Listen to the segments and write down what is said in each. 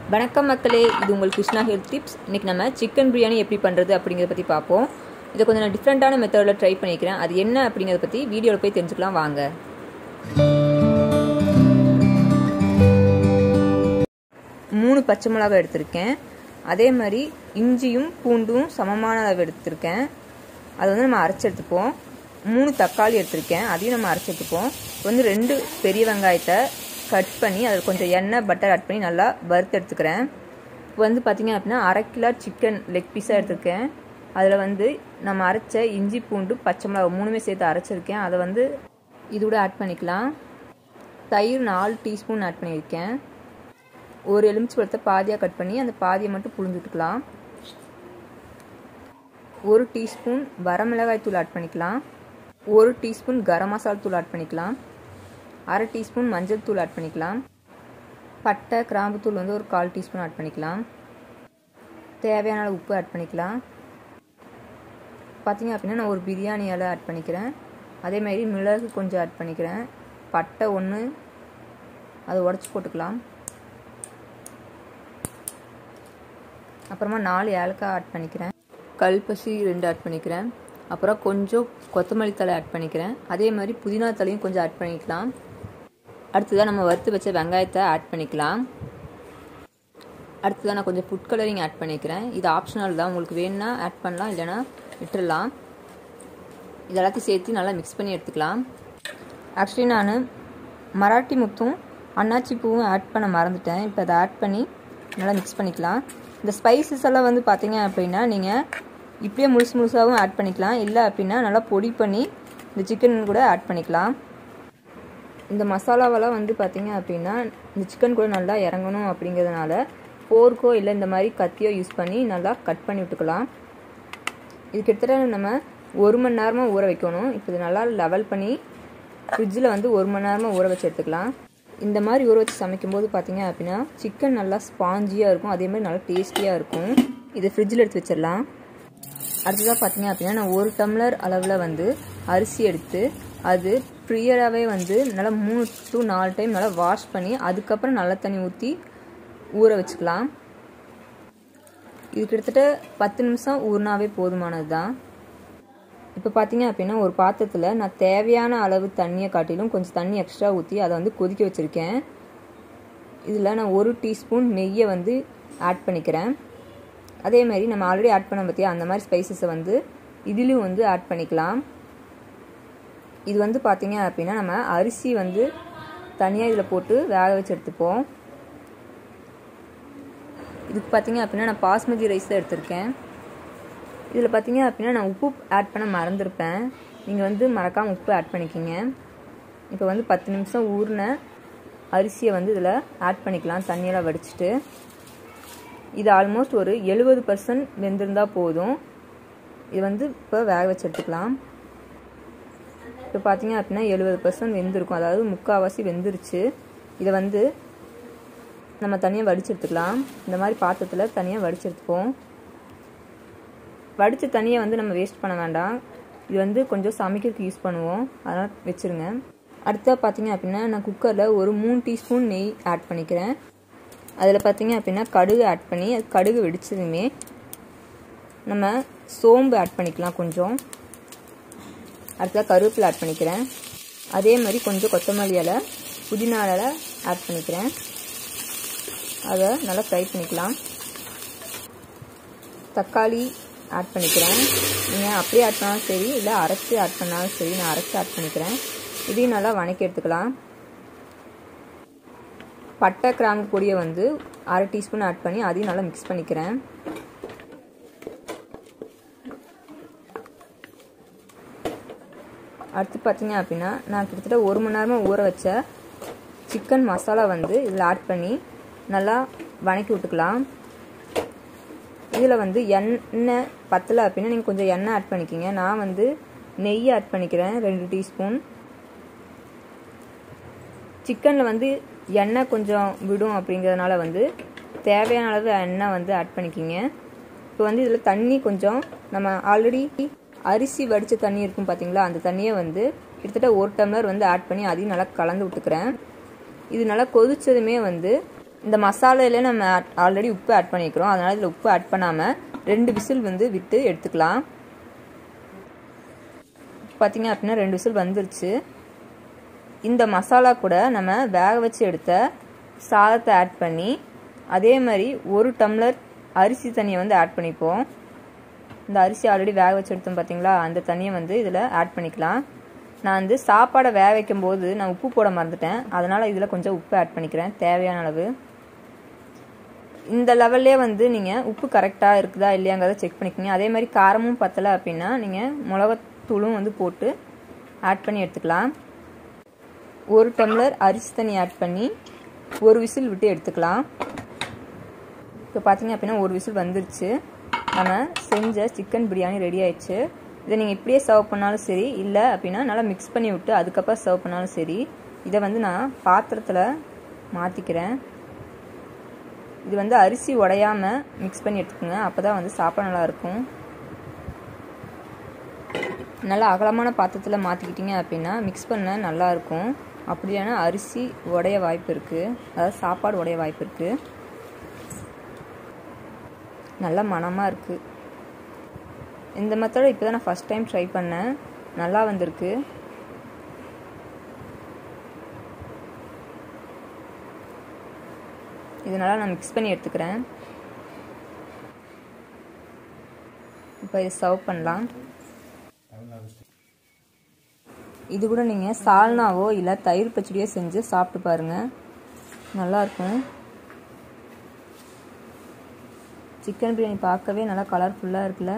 வணக்கம் மக்களே இது உங்கள் கிருஷ்ணா ஹெல்த் டிப்ஸ் இன்றைக்கி நம்ம சிக்கன் பிரியாணி எப்படி பண்ணுறது அப்படிங்கிறத பற்றி பார்ப்போம் இதை கொஞ்சம் நான் டிஃப்ரெண்ட்டான மெத்தடில் ட்ரை பண்ணிக்கிறேன் அது என்ன அப்படிங்கிறத பற்றி வீடியோவில் போய் தெரிஞ்சுக்கலாம் வாங்க மூணு பச்சை மிளகாய் எடுத்திருக்கேன் அதே மாதிரி இஞ்சியும் பூண்டும் சமமான அளவு எடுத்திருக்கேன் அதை வந்து நம்ம அரைச்சி எடுத்துப்போம் மூணு தக்காளி எடுத்திருக்கேன் அதையும் நம்ம அரைச்சி எடுத்துப்போம் இப்போ வந்து ரெண்டு பெரிய வெங்காயத்தை கட் பண்ணி அதில் கொஞ்சம் எண்ணெய் பட்டர் ஆட் பண்ணி நல்லா வறுத்து எடுத்துக்கிறேன் இப்போ வந்து பார்த்திங்க அப்படின்னா அரை கிலோ சிக்கன் லெக் பீஸாக எடுத்திருக்கேன் அதில் வந்து நம்ம அரைச்ச இஞ்சி பூண்டு பச்சை மிளகா மூணுமே சேர்த்து அரைச்சிருக்கேன் அதை வந்து இதோட ஆட் பண்ணிக்கலாம் தயிர் நாலு டீஸ்பூன் ஆட் பண்ணியிருக்கேன் ஒரு எலுமிச்சி பழத்தை பாதியாக கட் பண்ணி அந்த பாதியை மட்டும் புழிஞ்சுட்டுக்கலாம் ஒரு டீஸ்பூன் வரமிளகாய் தூள் ஆட் பண்ணிக்கலாம் ஒரு டீஸ்பூன் கரம் மசாலா தூள் ஆட் பண்ணிக்கலாம் அரை டீஸ்பூன் மஞ்சள் தூள் ஆட் பண்ணிக்கலாம் பட்டை கிராம்பு தூள் வந்து ஒரு கால் டீஸ்பூன் ஆட் பண்ணிக்கலாம் தேவையான அளவு உப்பு ஆட் பண்ணிக்கலாம் பார்த்திங்க அப்படின்னா நான் ஒரு பிரியாணி இலை ஆட் பண்ணிக்கிறேன் அதேமாதிரி மிளகு கொஞ்சம் ஆட் பண்ணிக்கிறேன் பட்டை ஒன்று அதை உடச்சி போட்டுக்கலாம் அப்புறமா நாலு ஏலக்காய் ஆட் பண்ணிக்கிறேன் கல்பசி ரெண்டு ஆட் பண்ணிக்கிறேன் அப்புறம் கொஞ்சம் கொத்தமல்லி தலை ஆட் பண்ணிக்கிறேன் அதே மாதிரி புதினா தலையும் கொஞ்சம் ஆட் பண்ணிக்கலாம் அடுத்ததாக நம்ம வறுத்து வச்ச வெங்காயத்தை ஆட் பண்ணிக்கலாம் அடுத்ததாக நான் கொஞ்சம் ஃபுட் கலரிங் ஆட் பண்ணிக்கிறேன் இது ஆப்ஷனல் தான் உங்களுக்கு வேணும்னா ஆட் பண்ணலாம் இல்லைனா விட்டுடலாம் இது எல்லாத்தையும் சேர்த்து நல்லா மிக்ஸ் பண்ணி எடுத்துக்கலாம் ஆக்சுவலி நான் மராட்டி முத்தும் அன்னாச்சி பூவும் ஆட் பண்ண மறந்துட்டேன் இப்போ அதை ஆட் பண்ணி நல்லா மிக்ஸ் பண்ணிக்கலாம் இந்த ஸ்பைசஸ் எல்லாம் வந்து பார்த்தீங்க அப்படின்னா நீங்கள் இப்படியே முழுசு முழுசாகவும் ஆட் பண்ணிக்கலாம் இல்லை அப்படின்னா நல்லா பொடி பண்ணி இந்த சிக்கன் கூட ஆட் பண்ணிக்கலாம் இந்த மசாலாவெல்லாம் வந்து பார்த்தீங்க அப்படின்னா இந்த சிக்கன் கூட நல்லா இறங்கணும் அப்படிங்கிறதுனால போர்க்கோ இல்லை இந்த மாதிரி கத்தியோ யூஸ் பண்ணி நல்லா கட் பண்ணி விட்டுக்கலாம் இது கிட்டத்தட்ட நம்ம ஒரு மணி நேரமாக ஊற வைக்கணும் இப்போ இது நல்லா லெவல் பண்ணி ஃப்ரிட்ஜில் வந்து ஒரு மணி நேரமாக ஊற வச்சு எடுத்துக்கலாம் இந்த மாதிரி ஊற வச்சு சமைக்கும்போது பார்த்தீங்க அப்படின்னா சிக்கன் நல்லா ஸ்பாஞ்சியாக இருக்கும் அதே மாதிரி நல்லா டேஸ்டியாக இருக்கும் இது ஃப்ரிட்ஜில் எடுத்து வச்சிடலாம் அடுத்ததாக பார்த்தீங்க அப்படின்னா நான் ஒரு டம்ளர் அளவில் வந்து அரிசி எடுத்து அது ப்ரியராகவே வந்து நல்லா மூணு டு நாலு டைம் நல்லா வாஷ் பண்ணி அதுக்கப்புறம் நல்ல தண்ணி ஊற்றி ஊற வச்சுக்கலாம் இது கிட்டத்தட்ட பத்து நிமிஷம் ஊறினாவே போதுமானது தான் இப்போ பார்த்தீங்க அப்படின்னா ஒரு பாத்திரத்தில் நான் தேவையான அளவு தண்ணியை காட்டிலும் கொஞ்சம் தண்ணி எக்ஸ்ட்ரா ஊற்றி அதை வந்து கொதிக்க வச்சுருக்கேன் இதில் நான் ஒரு டீஸ்பூன் நெய்யை வந்து ஆட் பண்ணிக்கிறேன் அதே மாதிரி நம்ம ஆல்ரெடி ஆட் பண்ண பற்றியா அந்த மாதிரி ஸ்பைசஸை வந்து இதுலேயும் வந்து ஆட் பண்ணிக்கலாம் இது வந்து பார்த்தீங்க அப்படின்னா நம்ம அரிசி வந்து தனியாக இதில் போட்டு வேக வச்சு எடுத்துப்போம் இதுக்கு பார்த்தீங்க அப்படின்னா நான் பாஸ்மதி ரைஸ் தான் எடுத்திருக்கேன் இதில் பார்த்தீங்க அப்படின்னா நான் உப்பு ஆட் பண்ண மறந்துருப்பேன் நீங்கள் வந்து மறக்காமல் உப்பு ஆட் பண்ணிக்கிங்க இப்போ வந்து பத்து நிமிஷம் ஊறின அரிசியை வந்து இதில் ஆட் பண்ணிக்கலாம் தண்ணியெல்லாம் வடிச்சிட்டு இது ஆல்மோஸ்ட் ஒரு எழுபது பர்சன்ட் வெந்திருந்தால் போதும் இது வந்து இப்போ வேக வச்சு எடுத்துக்கலாம் இப்போ பார்த்தீங்க அப்படின்னா எழுபது பர்சன்ட் வெந்திருக்கும் அதாவது முக்கால்வாசி வெந்துருச்சு இதை வந்து நம்ம தனியாக வடிச்சு எடுத்துக்கலாம் இந்த மாதிரி பாத்திரத்தில் தனியாக வடிச்சு எடுத்துப்போம் வடித்த தண்ணியை வந்து நம்ம வேஸ்ட் பண்ண வேண்டாம் இது வந்து கொஞ்சம் சமைக்கிறதுக்கு யூஸ் பண்ணுவோம் அதனால் வச்சுருங்க அடுத்ததாக பார்த்தீங்க அப்படின்னா நான் குக்கரில் ஒரு மூணு டீஸ்பூன் நெய் ஆட் பண்ணிக்கிறேன் அதில் பார்த்தீங்க அப்படின்னா கடுகு ஆட் பண்ணி அது கடுகு வெடிச்சதுமே நம்ம சோம்பு ஆட் பண்ணிக்கலாம் கொஞ்சம் அடுத்ததாக கருவேப்பிலை ஆட் பண்ணிக்கிறேன் அதே மாதிரி கொஞ்சம் கொத்தமல்லி இலை புதினா இலை ஆட் பண்ணிக்கிறேன் அதை நல்லா ஃப்ரை பண்ணிக்கலாம் தக்காளி ஆட் பண்ணிக்கிறேன் நீங்கள் அப்படியே ஆட் பண்ணாலும் சரி இல்லை அரைச்சி ஆட் பண்ணாலும் சரி நான் அரைச்சி ஆட் பண்ணிக்கிறேன் இதையும் நல்லா வணக்கி எடுத்துக்கலாம் பட்டை கிராம்பு பொடியை வந்து அரை டீஸ்பூன் ஆட் பண்ணி அதையும் நல்லா மிக்ஸ் பண்ணிக்கிறேன் அடுத்து பார்த்தீங்க அப்படின்னா நான் கிட்டத்தட்ட ஒரு மணி நேரமாக ஊற வச்ச சிக்கன் மசாலா வந்து இதில் ஆட் பண்ணி நல்லா வணக்கி விட்டுக்கலாம் இதில் வந்து எண்ணெய் பத்தலை அப்படின்னா நீங்கள் கொஞ்சம் எண்ணெய் ஆட் பண்ணிக்கிங்க நான் வந்து நெய் ஆட் பண்ணிக்கிறேன் ரெண்டு டீஸ்பூன் சிக்கனில் வந்து எண்ணெய் கொஞ்சம் விடும் அப்படிங்கிறதுனால வந்து தேவையான அளவு எண்ணெய் வந்து ஆட் பண்ணிக்கிங்க இப்போ வந்து இதில் தண்ணி கொஞ்சம் நம்ம ஆல்ரெடி அரிசி வடித்த தண்ணி இருக்கும் பார்த்தீங்களா அந்த தண்ணியை வந்து கிட்டத்தட்ட ஒரு டம்ளர் வந்து ஆட் பண்ணி அதையும் நல்லா கலந்து விட்டுக்கிறேன் இது நல்லா கொதிச்சதுமே வந்து இந்த மசாலையில நம்ம ஆல்ரெடி உப்பு ஆட் பண்ணிக்கிறோம் அதனால் இதில் உப்பு ஆட் பண்ணாமல் ரெண்டு விசில் வந்து விட்டு எடுத்துக்கலாம் பார்த்தீங்க அப்படின்னா ரெண்டு விசில் வந்துருச்சு இந்த மசாலா கூட நம்ம வேக வச்சு எடுத்த சாதத்தை ஆட் பண்ணி அதே மாதிரி ஒரு டம்ளர் அரிசி தண்ணியை வந்து ஆட் பண்ணிப்போம் இந்த அரிசி ஆல்ரெடி வேக வச்சு எடுத்தோம் பார்த்தீங்களா அந்த தண்ணியை வந்து இதில் ஆட் பண்ணிக்கலாம் நான் வந்து சாப்பாடை வேக வைக்கும் போது நான் உப்பு போட மறந்துட்டேன் அதனால் இதில் கொஞ்சம் உப்பு ஆட் பண்ணிக்கிறேன் தேவையான அளவு இந்த லெவல்லே வந்து நீங்கள் உப்பு கரெக்டாக இருக்குதா இல்லையாங்கிறத செக் பண்ணிக்கோங்க அதே மாதிரி காரமும் பத்தலை அப்படின்னா நீங்கள் மிளகாத்தூளும் வந்து போட்டு ஆட் பண்ணி எடுத்துக்கலாம் ஒரு டம்ளர் அரிசி தண்ணி ஆட் பண்ணி ஒரு விசில் விட்டு எடுத்துக்கலாம் இப்போ பார்த்தீங்க அப்படின்னா ஒரு விசில் வந்துருச்சு நம்ம செஞ்ச சிக்கன் பிரியாணி ரெடி ஆயிடுச்சு இதை நீங்கள் இப்படியே சர்வ் பண்ணாலும் சரி இல்லை அப்படின்னா நல்லா மிக்ஸ் பண்ணி விட்டு அதுக்கப்புறம் சர்வ் பண்ணாலும் சரி இதை வந்து நான் பாத்திரத்தில் மாற்றிக்கிறேன் இது வந்து அரிசி உடையாமல் மிக்ஸ் பண்ணி எடுத்துக்கோங்க அப்போ தான் வந்து சாப்பிட நல்லாயிருக்கும் நல்லா அகலமான பாத்திரத்தில் மாற்றிக்கிட்டிங்க அப்படின்னா மிக்ஸ் பண்ண நல்லாயிருக்கும் அப்படி இல்லைன்னா அரிசி உடைய வாய்ப்பு இருக்குது அதாவது சாப்பாடு உடைய வாய்ப்பு இருக்குது நல்ல மனமாக இருக்குது இந்த மெத்தடை இப்போ தான் நான் ஃபஸ்ட் டைம் ட்ரை பண்ணேன் நல்லா வந்திருக்கு இதனால் நான் மிக்ஸ் பண்ணி எடுத்துக்கிறேன் இப்போ இதை சர்வ் பண்ணலாம் இது கூட நீங்கள் சால்னாவோ இல்லை தயிர் பச்சடியோ செஞ்சு சாப்பிட்டு பாருங்கள் நல்லாயிருக்கும் சிக்கன் பிரியாணி பார்க்கவே நல்லா கலர்ஃபுல்லாக இருக்குல்ல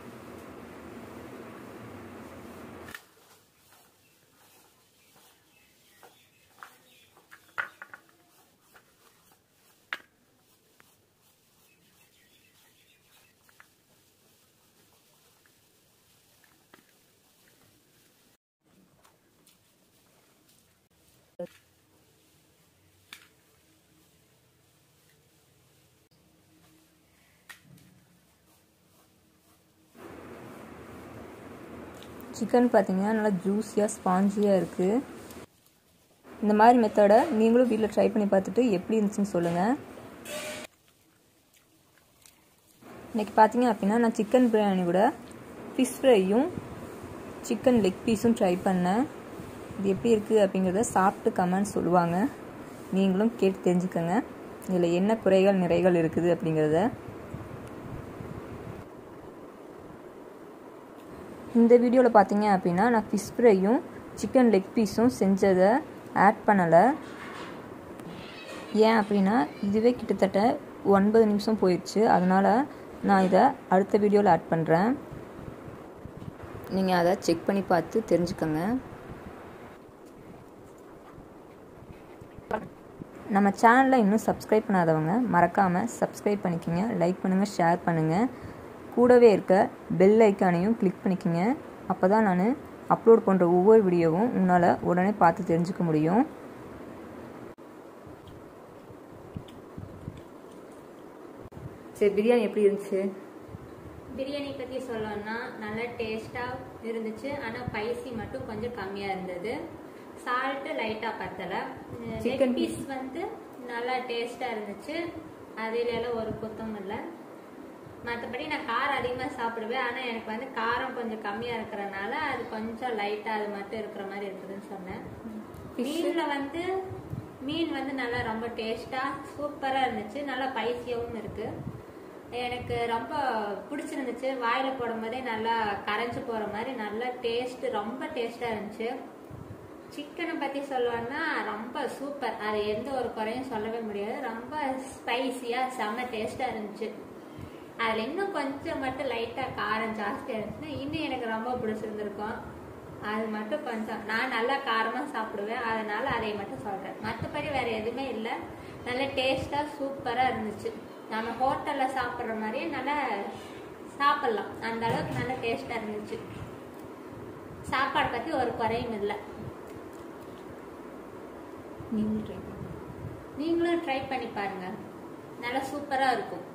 சிக்கன் பார்த்தீங்கன்னா நல்லா ஜூஸியாக ஸ்பாஞ்சியாக இருக்குது இந்த மாதிரி மெத்தடை நீங்களும் வீட்டில் ட்ரை பண்ணி பார்த்துட்டு எப்படி இருந்துச்சுன்னு சொல்லுங்கள் இன்றைக்கி பார்த்தீங்க அப்படின்னா நான் சிக்கன் பிரியாணி கூட ஃபிஷ் ஃப்ரையும் சிக்கன் லெக் பீஸும் ட்ரை பண்ணேன் இது எப்படி இருக்குது அப்படிங்கிறத சாப்பிட்டு கமெண்ட் சொல்லுவாங்க நீங்களும் கேட்டு தெரிஞ்சுக்கோங்க இதில் என்ன குறைகள் நிறைகள் இருக்குது அப்படிங்கிறத இந்த வீடியோவில் பார்த்தீங்க அப்படின்னா நான் ஃபிஷ் ஃப்ரையும் சிக்கன் லெக் பீஸும் செஞ்சதை ஆட் பண்ணலை ஏன் அப்படின்னா இதுவே கிட்டத்தட்ட ஒன்பது நிமிஷம் போயிடுச்சு அதனால் நான் இதை அடுத்த வீடியோவில் ஆட் பண்ணுறேன் நீங்கள் அதை செக் பண்ணி பார்த்து தெரிஞ்சுக்கோங்க நம்ம சேனலில் இன்னும் சப்ஸ்கிரைப் பண்ணாதவங்க மறக்காமல் சப்ஸ்கிரைப் பண்ணிக்கோங்க லைக் பண்ணுங்கள் ஷேர் பண்ணுங்கள் கூடவே இருக்க பெல் ஐக்கானையும் கிளிக் பண்ணிக்கோங்க அப்போ தான் நான் அப்லோட் பண்ணுற ஒவ்வொரு வீடியோவும் உன்னால் உடனே பார்த்து தெரிஞ்சுக்க முடியும் சரி பிரியாணி எப்படி இருந்துச்சு பிரியாணி பற்றி சொல்லணும்னா நல்லா டேஸ்ட்டாக இருந்துச்சு ஆனால் பைசி மட்டும் கொஞ்சம் கம்மியாக இருந்தது சால்ட்டு லைட்டாக பத்தலை Chicken சிக்கன் பீஸ் வந்து நல்லா டேஸ்ட்டாக இருந்துச்சு அதில் எல்லாம் ஒரு குத்தம் இல்லை மற்றபடி நான் காரம் அதிகமாக சாப்பிடுவேன் ஆனால் எனக்கு வந்து காரம் கொஞ்சம் கம்மியாக இருக்கிறனால அது கொஞ்சம் லைட்டாக அது மட்டும் இருக்கிற மாதிரி இருக்குதுன்னு சொன்னேன் மீனில் வந்து மீன் வந்து நல்லா ரொம்ப டேஸ்ட்டாக சூப்பராக இருந்துச்சு நல்லா பைசியாகவும் இருக்குது எனக்கு ரொம்ப பிடிச்சிருந்துச்சு வாயில் போடும்போதே நல்லா கரைஞ்சு போகிற மாதிரி நல்லா டேஸ்ட் ரொம்ப டேஸ்ட்டாக இருந்துச்சு சிக்கனை பற்றி சொல்லணும்னா ரொம்ப சூப்பர் அது எந்த ஒரு குறையும் சொல்லவே முடியாது ரொம்ப ஸ்பைசியாக செம்ம டேஸ்ட்டாக இருந்துச்சு அதில் இன்னும் கொஞ்சம் மட்டும் லைட்டாக காரம் ஜாஸ்தியாக இருந்துச்சுன்னா இன்னும் எனக்கு ரொம்ப பிடிச்சிருந்துருக்கும் அது மட்டும் கொஞ்சம் நான் நல்லா காரமாக சாப்பிடுவேன் அதனால அதை மட்டும் சொல்கிறேன் மற்றபடி வேறு எதுவுமே இல்லை நல்ல டேஸ்ட்டாக சூப்பராக இருந்துச்சு நம்ம ஹோட்டலில் சாப்பிட்ற மாதிரியே நல்லா சாப்பிட்லாம் அந்த அளவுக்கு நல்ல டேஸ்ட்டாக இருந்துச்சு சாப்பாடு பற்றி ஒரு குறையும் இல்லை நீங்களும் ட்ரை பண்ணுங்க நீங்களும் ட்ரை பண்ணி பாருங்க நல்லா சூப்பராக இருக்கும்